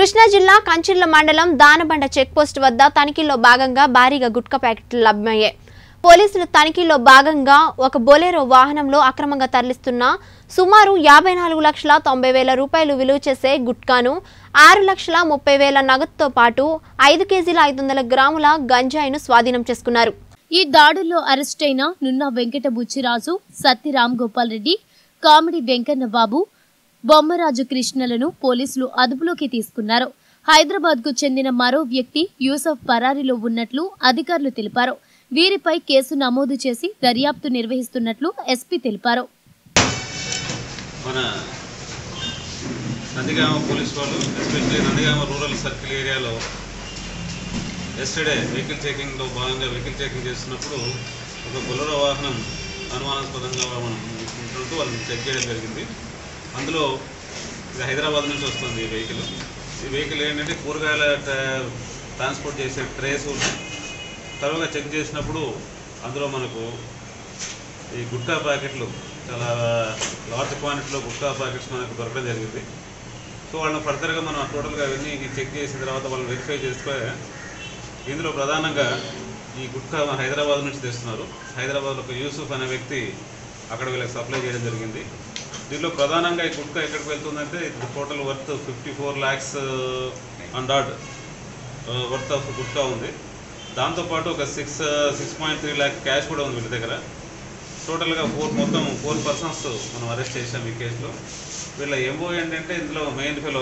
కృష్ణా జిల్లా కంచిర్ల మండలం దానబండ చెక్పోస్ట్ వద్ద తనిఖీల్లో భాగంగా భారీగా గుట్కా ప్యాకెట్లు లభ్యమయ్యాయి పోలీసుల తనిఖీల్లో భాగంగా ఒక బొలెరో వాహనంలో అక్రమంగా తరలిస్తున్న సుమారు యాభై నాలుగు లక్షల తొంభై వేల రూపాయలు విలువ చేసే గుట్కాను ఆరు లక్షల ముప్పై వేల నగదుతో పాటు ఐదు కేజీల ఐదు వందల గ్రాముల గంజాయిను స్వాధీనం చేసుకున్నారు ఈ దాడుల్లో అరెస్టైన నున్న వెంకట బుచ్చిరాజు సత్తి రామ్ గోపాల్ రెడ్డి కామెడీ వెంకన్న బాబు బొమ్మరాజు కృష్ణలను పోలీసులు అదుపులోకి తీసుకున్నారు హైదరాబాద్ కు చెందిన మరో వ్యక్తి యూసఫ్ పరారీలో ఉన్నట్లు అధికారులు తెలిపారు వీరిపై కేసు నమోదు చేసి దర్యాప్తు నిర్వహిస్తున్నట్లు ఎస్పీ తెలిపారు మన నందిగామ పోలీస్ వాళ్ళు ఎస్పెషల్లీ నందిగామ రూరల్ సర్కిల్ ఏరియాలో ఎస్టర్డే వెహికల్ చెకింగ్లో భాగంగా వెహికల్ చెకింగ్ చేస్తున్నప్పుడు ఒక బొలరో వాహనం అనుమానాస్పదంగా మనం ఉంటుంటూ వాళ్ళని చెక్ చేయడం జరిగింది అందులో ఇది హైదరాబాద్ నుంచి వస్తుంది ఈ వెహికల్ ఈ వెహికల్ ఏంటంటే కూరగాయల ట్రా- ట్రాన్స్పోర్ట్ చేసే ట్రేస్ తర్వాత చెక్ చేసినప్పుడు అందులో మనకు ఈ గుట్కా ప్యాకెట్లు చాలా లార్జ్ క్వాంటిటీలో గుట్కా ప్యాకెట్స్ మనకు దొరకడం జరిగింది సో వాళ్ళని ఫర్దర్గా మనం టోటల్గా అవన్నీ చెక్ చేసిన తర్వాత వాళ్ళని వెరిఫై చేస్తే ఇందులో ప్రధానంగా ఈ గుట్కా మన హైదరాబాద్ నుంచి తెస్తున్నారు హైదరాబాద్లో ఒక యూసుఫ్ అనే వ్యక్తి అక్కడ వీళ్ళకి సప్లై చేయడం జరిగింది దీనిలో ప్రధానంగా ఈ గుట్కా ఎక్కడికి వెళ్తుందంటే ఇది total worth fifty four lakhs and odd worth of gutka ఉంది దాంతోపాటు ఒక six six point three lakh cash కూడా ఉంది వీళ్ళ దగ్గర టోటల్గా ఫోర్ మొత్తం ఫోర్ పర్సన్స్ మనం అరెస్ట్ చేసాం ఈ కేసులో వీళ్ళ ఎంఓ ఏంటంటే ఇందులో మెయిన్ ఫెలో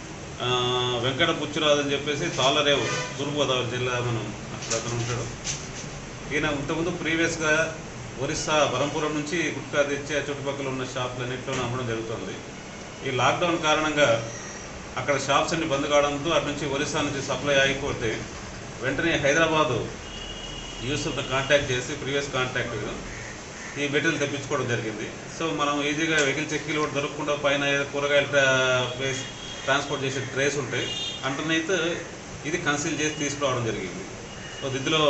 వెంకట పుచ్చురాజు అని చెప్పేసి తాళరేవు తూర్పుగోదావరి జిల్లా మనం అక్కడ అతను ఉంటాడు ఈయన ఇంతకుముందు ప్రీవియస్గా ఒరిస్సా బరంపురం నుంచి గుట్కా తెచ్చి ఆ చుట్టుపక్కల ఉన్న షాపులన్నింటిలోనూ అమ్మడం జరుగుతుంది ఈ లాక్డౌన్ కారణంగా అక్కడ షాప్స్ అన్ని బంద్ కావడంతో అటు నుంచి ఒరిస్సా నుంచి సప్లై ఆగిపోతే వెంటనే హైదరాబాదు యూసుఫ్ని కాంటాక్ట్ చేసి ప్రీవియస్ కాంటాక్ట్ ఈ మెటీరియల్ తెప్పించుకోవడం జరిగింది సో మనం ఈజీగా వెహికల్ చెక్కీలు కూడా దొరకకుండా పైన ఏదో కూరగాయల ట్రా- ప్లేస్ ట్రాన్స్పోర్ట్ చేసే ట్రేస్ ఉంటాయి అంటనైతే ఇది కన్సిల్ చేసి తీసుకురావడం జరిగింది సో ఇందులో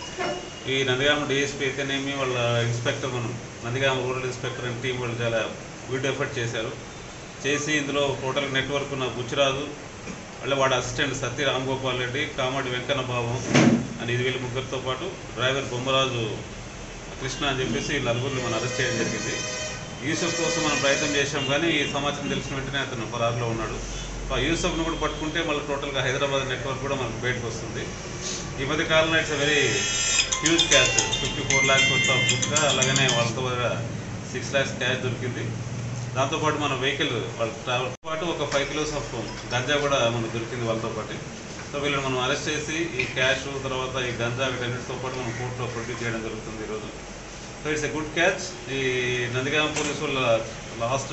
ఈ నందిగామ డిఎస్పీ అయితేనేమి వాళ్ళ ఇన్స్పెక్టర్ మనం Nandigama rural inspector and team వాళ్ళు చాలా గుడ్ ఎఫర్ట్ చేశారు చేసి ఇందులో టోటల్ నెట్వర్క్ ఉన్న బుచ్చిరాజు వాళ్ళ వాడి అసిస్టెంట్ సత్య రామ్ గోపాల్ రెడ్డి కామడి వెంకన్న బాబు అని ఇది వీళ్ళ ముగ్గురితో పాటు డ్రైవర్ బొమ్మరాజు కృష్ణ అని చెప్పేసి ఈ నలుగురిని మనం అరెస్ట్ చేయడం జరిగింది యూసఫ్ కోసం మనం ప్రయత్నం చేశాం కానీ ఈ సమాచారం తెలిసిన వెంటనే అతను ఫరార్లో ఉన్నాడు ఆ యూసఫ్ను కూడా పట్టుకుంటే మళ్ళీ టోటల్గా హైదరాబాద్ నెట్వర్క్ కూడా మనకు బయటకు వస్తుంది ఈ మధ్య కాలంలో it's very huge cash fifty four lakhs worth of గుడ్గా అలాగనే వాళ్ళతో సిక్స్ ల్యాక్స్ క్యాష్ దొరికింది దాంతోపాటు మన వెహికల్ వాళ్ళ ట్రావెల్ పాటు ఒక ఫైవ్ కిలోస్ ఆఫ్ గంజా కూడా మనకు దొరికింది వాళ్ళతో పాటు సో వీళ్ళని మనం అరెస్ట్ చేసి ఈ క్యాష్ తర్వాత ఈ గంజా వీటన్నిటితో పాటు మనం కోర్టులో ప్రొడ్యూస్ చేయడం జరుగుతుంది ఈరోజు so it's a good catch ఈ నందిగామ పోలీసు వాళ్ళ లాస్ట్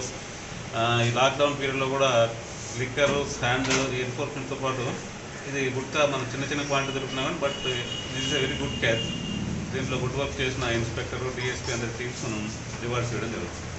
ఈ లాక్డౌన్ పీరియడ్లో కూడా లిక్కర్ శాండ్ ఈ ఎన్ఫోర్స్మెంట్తో పాటు ఇది గుట్కా మన చిన్న చిన్న క్వాంటిటీ దొరుకుతున్నాం కానీ but this is a very good catch దీంట్లో గుడ్ వర్క్ చేసిన ఇన్స్పెక్టర్ డిఎస్పీ అందరి టీమ్స్ మనం రివార్డ్స్ చేయడం జరుగుతుంది